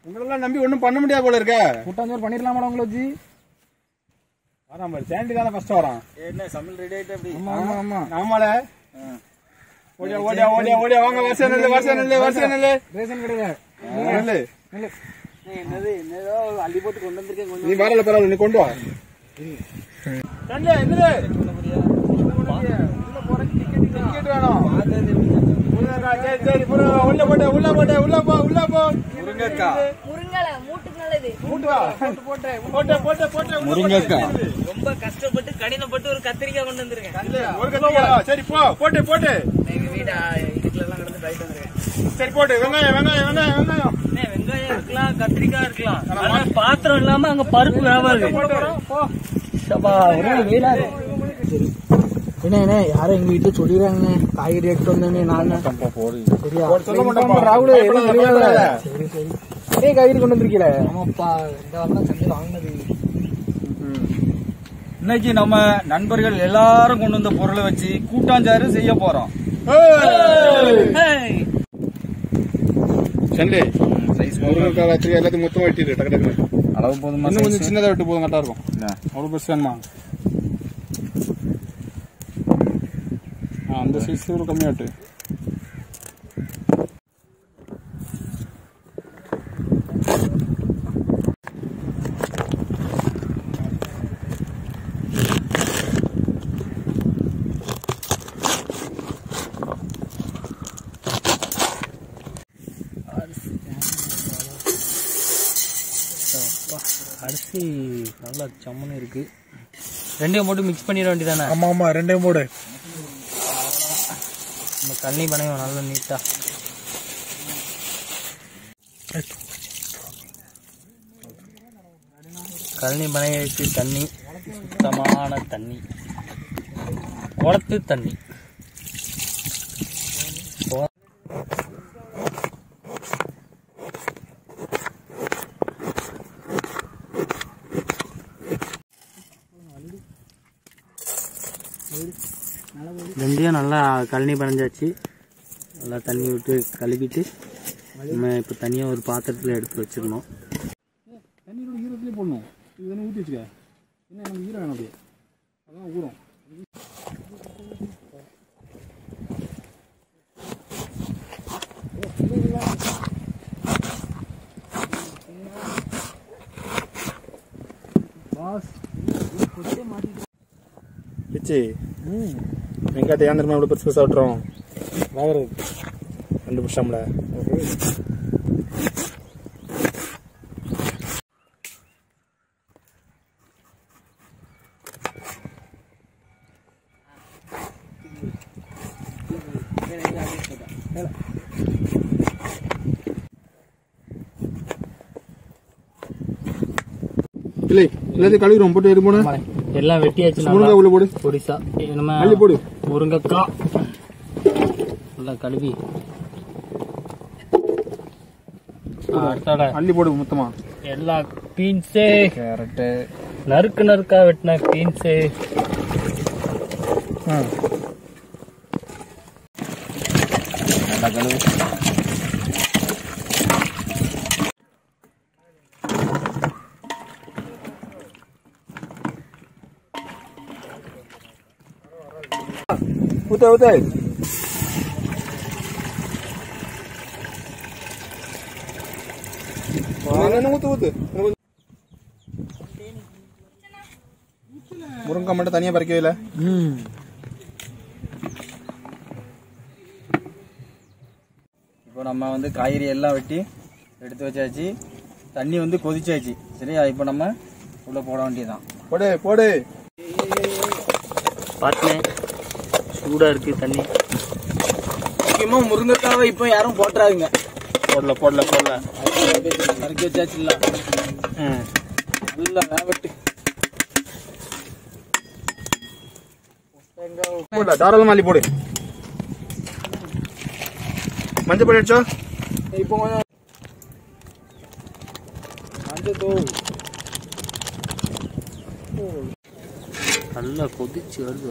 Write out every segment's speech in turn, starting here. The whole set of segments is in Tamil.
உங்களெல்லாம் நம்பி ஒண்ணும் பண்ண முடியாது போல இருக்க கூட்டாஞ்சோறு பண்ணிடலாமாடா உங்களை வச்சு வரான் பாரு சாண்டி தானே ஃபர்ஸ்ட் வரான் என்ன சமையல் ரெடி ஆயிட்டு அப்படி ஆமா ஆமா ஆமா ஆமால ஓடியா ஓடியா ஓடியா ஓடியா வாங்க வருஷம் நெல்லு வருஷம் நெல்லு வருஷம் நெல்லு ரேஷன் கடையில நெல்லு நெல்லு. என்னது என்னதோ அள்ளி போட்டு கொண்டு வந்திருக்கேன் கொஞ்சம் நீ வரல பரவாயில்ல நீ கொண்டு வா நெல்லு என்னது டிக்கெட் வேணும் முருங்கக்காய், சரி சரி புரு, உள்ள போட்டு உள்ள போட்டு உள்ள போ உள்ள போ முருங்கக்காய். முருங்கலை மூட்டுக்கு நல்லது மூட்டு வா போட்டு போட்டு போட்டு போட்டு முருங்கக்காய். ரொம்ப கஷ்டப்பட்டு கடினப்பட்டு ஒரு கத்திரிக்காய் கொண்டு வந்திருக்கேன் ஒரு கத்திரிக்காய் சரி போ போட்டு போட்டு எங்க வீடு இதுக்குள்ள எல்லாம் கடந்து போயிட்டு வந்திருக்கேன் சரி போட்டு வெங்காயம் வெங்காயம் வெங்காயம் வெங்காயம் அண்ணே, வெங்காயம் இருக்கலாம் கத்திரிக்காய் இருக்கலாம் ஆனா பாத்திரம் இல்லாம அங்க பருப்பு வியாபாரம் போட்டு இருக்கு போ சப்பா, ஒரே வெயிலா இருக்கு. என்ன என்ன யாரும் எங்க வீட்டுல சொல்லிடுறாங்க காய்கறி எடுத்து வந்தேன்னு நான் சரியா சொல்ல மாட்டேன்ப்பா. ராகுல் எதுவும் தெரியாத பயப்படாத. சரி சரி நிறைய காய்கறி கொண்டு வந்திருக்கீல ஆமாப்பா இந்த வாரம் தான் சந்தையில் வாங்கினது இன்னைக்கு நம்ம நண்பர்கள் எல்லாரும் கொண்டு வந்த பொருளை வச்சு கூட்டாஞ்சாறு செய்ய போறோம் ஹேய். சண்டே முருங்கைக்காய் கத்திரிக்காய் எல்லாத்தையும் மொத்தமா வெட்டிடு டக்கு டக்கு அளவு போதுமா இன்னும் கொஞ்சம் சின்னதா வெட்டு போதும் கரெக்டா இருக்கும் என்ன? அவ்வளவு பெருசு வேணுமா ஆ, அந்த சைஸ் ஒரு கம்மியா வெட்டு அரிசி நல்லா சம்மனு இருக்கு ரெண்டையும் போட்டு மிக்ஸ் பண்ணிட வேண்டியதானே ஆமா ஆமா ரெண்டே மூடு நம்ம கண்ணி பனையும் நல்லா நீட்டா கழனி பனையை வச்சு தண்ணி சுத்தமான தண்ணி குளத்து தண்ணி குள- ரெண்டையும் நல்லா கழனி பனைஞ்சாச்சு நல்லா தண்ணி விட்டு கழுவிட்டு நம்ம இப்போ தனியாக ஒரு பாத்திரத்தில் எடுத்து வச்சிடணும் தண்ணியோட ஈரத்திலே போடணும் இது தானே ஊற்றி வச்சுக்க என்ன நமக்கு ஈரம் வேணும் அப்படியே அதான் ஊறும் பிச்சி வெங்காயத்தை ஏன் தெரியுமா இவ்வளோ பெருசு பெருசாக விட்டுறோம் வாங்குறது ரெண்டு நிமிஷம்ல இல்லை எல்லாத்தையும் கழுவிடும் போட்டு எது போடு எல்லாம் வெட்டியாச்சு நல்லா முருங்கை உள்ள போடு பொடிசா நம்ம அள்ளி போடு முருங்கைக்காய் நல்லா கழுவி அடுத்தோட அள்ளி போடு மொத்தமா எல்லா பீன்ஸு கேரட்டு நறுக்கு நறுக்கா வெட்டின பீன்ஸு நல்லா கழுவு ஊத்த ஊத்த ஊத்து ஊத்து முருங்கை மட்டும் தனியா பறிக்கவே இல்லை இப்போ நம்ம வந்து காய்கறி எல்லாம் வெட்டி எடுத்து வச்சாச்சு தண்ணி வந்து கொதிச்சாச்சு சரியா இப்போ நம்ம உள்ள போட வேண்டியதுதான் போடு போடு பார்த்தேன் சூடா இருக்கு தண்ணி முக்கியமா முருங்கைக்காவை இப்போ யாரும் போட்டுறாதுங்க போடல போடல போடல நறுக்கி வச்சாச்சு இல்ல நல்லா வேவட்டு போடல தாராளமா அள்ளி போடு மஞ்சள் பொடி அடிச்சோ இப்போ கொஞ்சம் மஞ்சள் தூள் நல்லா கொதிச்சு வருது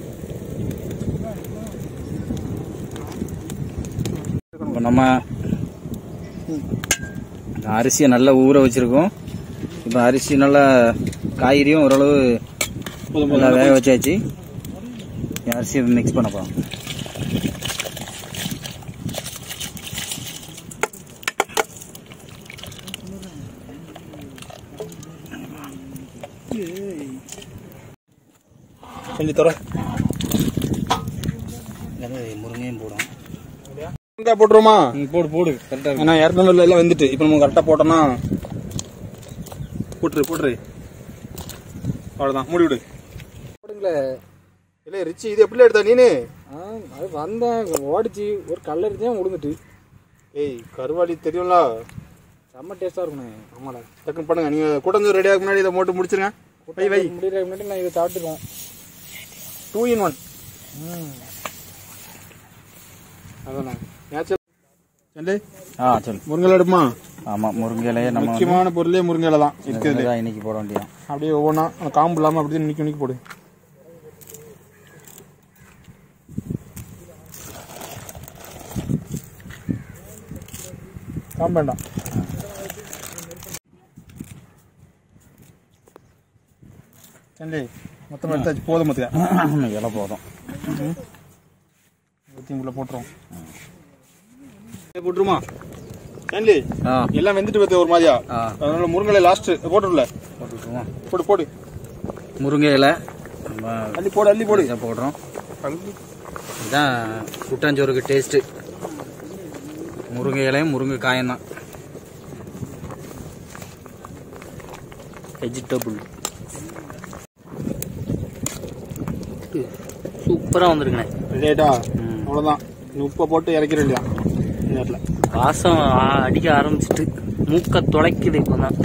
இப்போ நம்ம அரிசியை நல்லா ஊற வச்சிருக்கோம் இப்போ அரிசி நல்லா காய்கறியும் ஓரளவு நல்லா வேக வச்சாச்சு அரிசியை மிக்ஸ் பண்ண போகிறோம் செஞ்சு தர முருங்கையும் போடும் முருங்காய் போட்டுருமா போடு போடு கரெக்டாக ஏன்னா இரநூறுல எல்லாம் வந்துட்டு இப்போ நம்ம கரெக்டாக போட்டோம்னா போட்டுரு போட்டுரு அவ்வளோதான் மூடி விடு போடுங்களே இல்லை ரிச்சி இது எப்படி எடுத்தா நீனு ஆ அது வந்தேன் ஓடிச்சு ஒரு கல்லரிச்சு தான் விழுந்துட்டு ஏய் கருவாடி தெரியும்ல செம்ம டேஸ்ட்டாக இருக்குண்ணே ஆமாடா டக்குன்னு பண்ணுங்க நீங்கள் கூட்டஞ்சோறு ரெடியாக முன்னாடி இதை போட்டு முடிச்சிருங்க வை வை முடிகிற முன்னாடி நான் இதை சாப்பிட்டுருவோம் டூ இன் ஒன் ம் அதான் நேச்சுரல் செல்லு ஆ சொல்லு முருங்கை எடுப்புமா ஆமாம் முருங்கையிலையே நம்ம வந்து முக்கியமான பொருளே முருங்கையில தான் இருக்குது இதான் இன்னைக்கு போட வேண்டியதான் அப்படியே ஒவ்வொன்றா அந்த காம்பு இல்லாமல் அப்படியே நிற்க நிற்க போடு காம்பு வேண்டாம் செல்லி மொத்தமாக எடுத்தாச்சு போதும் மொத்தம் இலை போதும் ஊற்றிங்குள்ள போட்டுரும் போட்டுருமா செல்லி ஆ எல்லாம் வெந்துட்டு பார்த்து ஒரு மாதிரியா ஆ அதனால முருங்கலை லாஸ்ட் போட்டுருல போட்டுக்குமா போடு போடு முருங்கை இலை நம்ம அள்ளி போடு அள்ளி போடு இதை போடுறோம் இதுதான் குட்டாஞ்சோறுக்கு டேஸ்ட்டு முருங்கை இலையும் முருங்கை காயும் தான் வெஜிடபிள் சூப்பராக வந்திருக்குண்ணே ரெடியாயிட்டா அவ்வளோதான் நீ உப்பை போட்டு இறக்கிற வேண்டியதான் இந்த நேரத்தில் வாசம் ஆ- அடிக்க ஆரம்பிச்சிட்டு மூக்க துளைக்குது இப்போ தான்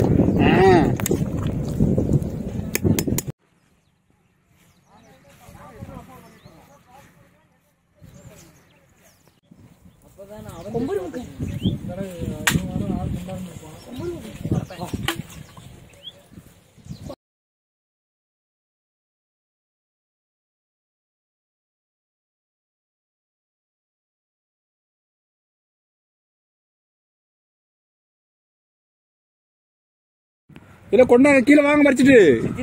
இல்ல கொண்டாங்க கீழே வாங்க மறைச்சிட்டு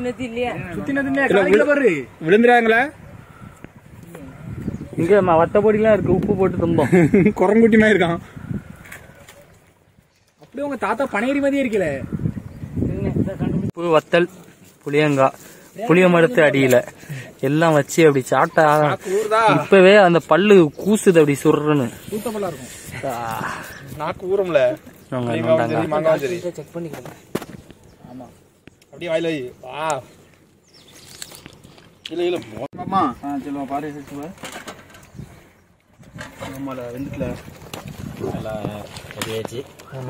பாரு விழுந்துறாங்களே இங்கே வத்தப்பொடிலாம் இருக்கு உப்பு போட்டு தும்போம் குரங்குட்டி மாதிரி இருக்கான் அப்படியே உங்க தாத்தா பனையரி மாதிரியே இருக்கல உப்பு வத்தல் புளியங்காய் புளிய மரத்து அடியில எல்லாம் வச்சு அப்படி சாப்பிட்டா இப்பவே அந்த பல்லு கூசுது அப்படி சுருன்னு சூத்தப்பெல்லாம் இருக்கும் நாக்கு ஊறும்ல நாங்க கைமாவும் சரி, மாங்காவும் சரி செக் பண்ணிக்கலாம் அப்படியே வாயில வை வா இல்ல இல்ல மாமா ஆ சொல்லுவோம் பாரு சிச்சுவா ஆமால வெந்துக்கல நல்லா ரெடியாச்சு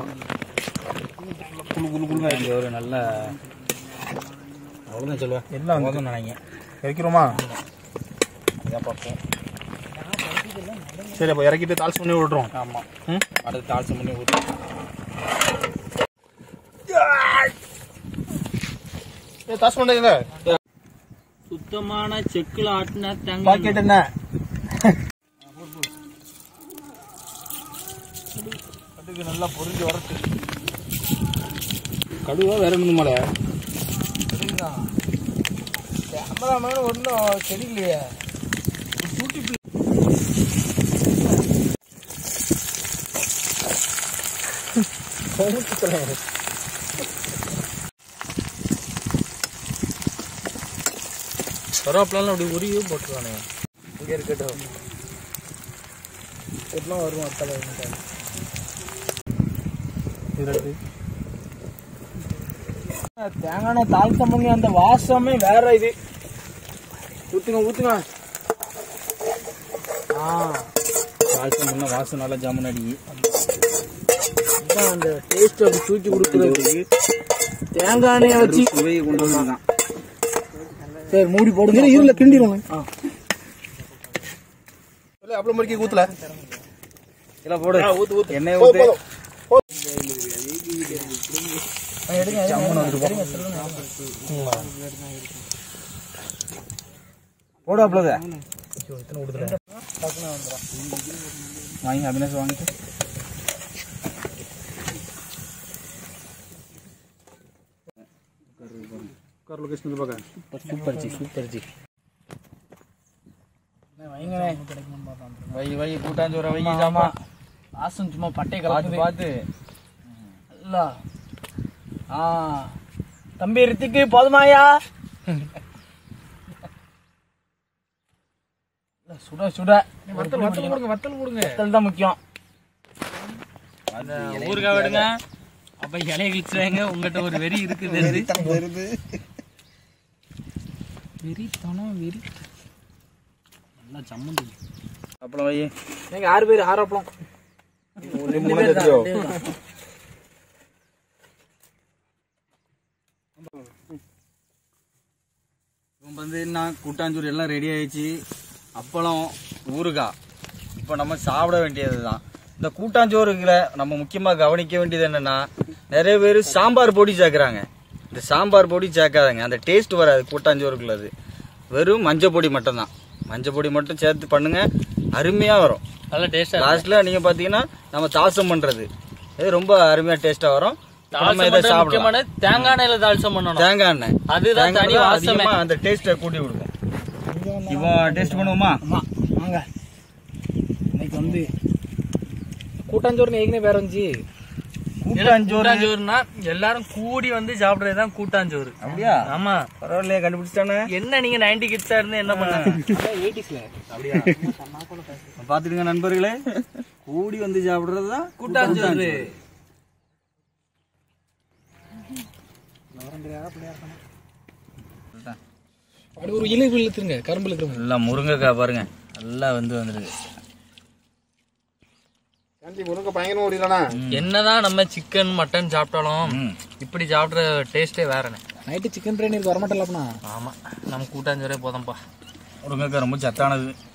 குளு குளு குளு இங்கே ஒரு நல்ல அவ்வளோதான் சொல்லுவேன் எல்லாம் போதும் நினைக்கிறேன் இறக்கிறோமா இதான் பார்ப்போம் சரி அப்போ இறக்கிட்டு தாள்ஸ் பண்ணி விடுறோம் ஆமாம் ம் அடுத்து தாழ்ச்சி பண்ணி ஊற்றி ஏ தாஸ் பண்ணுங்க சுத்தமான செக்குல ஆட்டின தேங்காய் பாக்கெட் என்ன கடுகு நல்லா பொரிஞ்சு வரட்டு கடுவா வேற ஒன்றும் மலை கேமராமேன் ஒன்றும் தெரியலையே கருவேப்பிலாம் அப்படி உருவியும் போட்டுருவானே இங்கே இருக்கட்டும் எல்லாம் வரும் அத்தலை தேங்காய் தாழ்த்தம் பண்ணி அந்த வாசமே வேற இது ஊத்துங்க ஊத்துங்க ஆ தாழ்ச்சி முன்ன வாசம் நல்லா ஜாமுன் அடிக்கி இதான் அந்த டேஸ்ட் அப்படி தூக்கி கொடுக்குறதுக்கு தேங்காய் எண்ணெயை வச்சு சுவையை கொண்டு வந்துதான் சரி மூடி போடுங்க இருல கிண்டிடுவோம் ஆ இல்லை அப்புறம் மறுக்கி ஊத்தல இல்லை போடு ஊத்து ஊத்து எண்ணெயை போதும், ஊற்று போதும். எடுங்க போடு அவ்வளோத வாங்கி அபினாஷ் வாங்கிட்டு சூப்பர் லொகேஷன் இந்த பக்கம் சூப்பர் ஜி சூப்பர் ஜி வைங்கண்ணே வை வை கூட்டாஞ்சோற வை ஜாமா வாசம் சும்மா பட்டை பார்த்து கலக்குது பார்த்து இல்ல ஆ தம்பி ரித்திக்கு போதுமாயா இல்ல, சுட சுட வத்தல் வத்தல் கொடுங்க வத்தல் கொடுங்க வத்தல் தான் முக்கியம் ஊருக்கா விடுங்க அப்ப இலைய கிழிச்சுவாங்க உங்ககிட்ட ஒரு வெறி இருக்குது வெறி தனம் வெறி நல்லா சம்மந்தி அப்பளம் வை நீங்க ஆறு பேர் ஆறு அப்பளம் மூணு தெரிஞ்சோ இப்போ வந்து என்ன கூட்டாஞ்சோறு எல்லாம் ரெடி ஆயிடுச்சு அப்பளம் ஊறுகாய் இப்போ நம்ம சாப்பிட வேண்டியது தான் இந்த கூட்டாஞ்சோறுகளை நம்ம முக்கியமாக கவனிக்க வேண்டியது என்னன்னா நிறைய பேர் சாம்பார் பொடி சேர்க்குறாங்க இந்த சாம்பார் பொடி சேர்க்காதங்க அந்த டேஸ்ட் வராது கூட்டாஞ்சோறுக்குள்ள அது வெறும் மஞ்சள் பொடி மட்டும்தான் மஞ்சள் பொடி மட்டும் சேர்த்து பண்ணுங்க அருமையாக வரும் நல்ல டேஸ்டா லாஸ்ட்ல நீங்க பாத்தீங்கன்னா நம்ம தாசம் பண்றது இது ரொம்ப அருமையா டேஸ்டா வரும் நம்ம இதை சாப்பிடலாம் முக்கியமான தேங்காய் எண்ணெயில தால்சம் பண்ணணும் தேங்காய் எண்ணெய் அதுதான் தேங்காய் தனி தான் வாசமே. அதிகமா அந்த டேஸ்ட்டை கூட்டி கொடுக்கும் இப்போ டேஸ்ட் பண்ணுவோமா ஆமா வாங்க இன்னைக்கு வந்து கூட்டாஞ்சோறுன்னு ஏற்கனவே வேற வந்துச்சு கூட்டாஞ்சோறு கூட்டாஞ்சோறுனா எல்லாரும் கூடி வந்து சாப்பிடுறதுதான் கூட்டாஞ்சோறு அப்படியா ஆமா பரவாயில்லையே கண்டுபிடிச்சிட்டானே என்ன நீங்க நைன்டி கிட்ஸா இருந்து என்ன பண்ண எயிட்டிஸ்ல பாத்துடுங்க நண்பர்களே கூடி வந்து சாப்பிடுறது தான் கூட்டாஞ்சோறு அப்படி ஒரு இழுப்பு இழுத்துருங்க கரும்பு இழுத்துருங்க நல்லா முருங்கைக்காய் பாருங்க நல்லா வந்து வந்துருக்கு சாந்தி முருங்கை பயங்கரமா ஓடிடலாண்ணா என்னதான் நம்ம சிக்கன் மட்டன் சாப்பிட்டாலும் ம். இப்படி சாப்பிடுற டேஸ்டே வேறனே நைட்டு சிக்கன் பிரியாணி வரமாட்டல அப்படின்னா ஆமா நம்ம கூட்டாஞ்சோரே போதும்பா முருங்கைக்காய் ரொம்ப சத்தானது